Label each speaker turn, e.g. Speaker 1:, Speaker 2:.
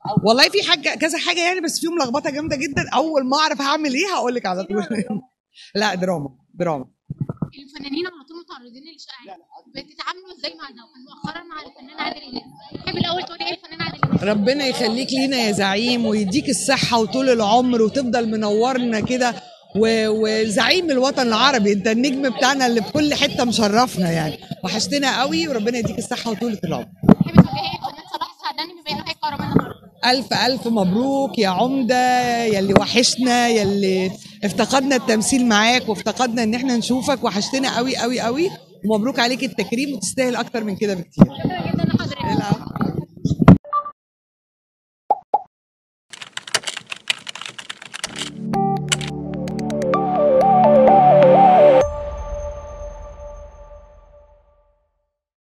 Speaker 1: والله في حاجه كذا حاجه يعني بس فيهم لخبطه جامده جدا اول ما اعرف هعمل ايه هقول لك على طول لا دراما دراما
Speaker 2: الفنانين على طول متعرضين للشائعات بتتعاملوا ازاي مع ده وكان مؤخرا مع الفنان عادل امام تحب الاول تقولي ايه الفنان عادل امام
Speaker 1: ربنا يخليك لينا يا زعيم ويديك الصحة وطول العمر وتفضل منورنا كده و- وزعيم الوطن العربي انت النجم بتاعنا اللي في كل حتة مشرفنا يعني وحشتنا قوي وربنا يديك الصحة وطولة العمر
Speaker 2: تحبي تقولي ايه الفنان صلاح السعداني بما انه هيقرب النهارده
Speaker 1: ألف ألف مبروك يا عمدة يلي وحشنا يلي افتقدنا التمثيل معاك وافتقدنا ان احنا نشوفك وحشتنا قوي قوي قوي ومبروك عليك التكريم وتستاهل اكتر من كده بكتير
Speaker 2: شكرا جدا لحضرتك
Speaker 1: العفو.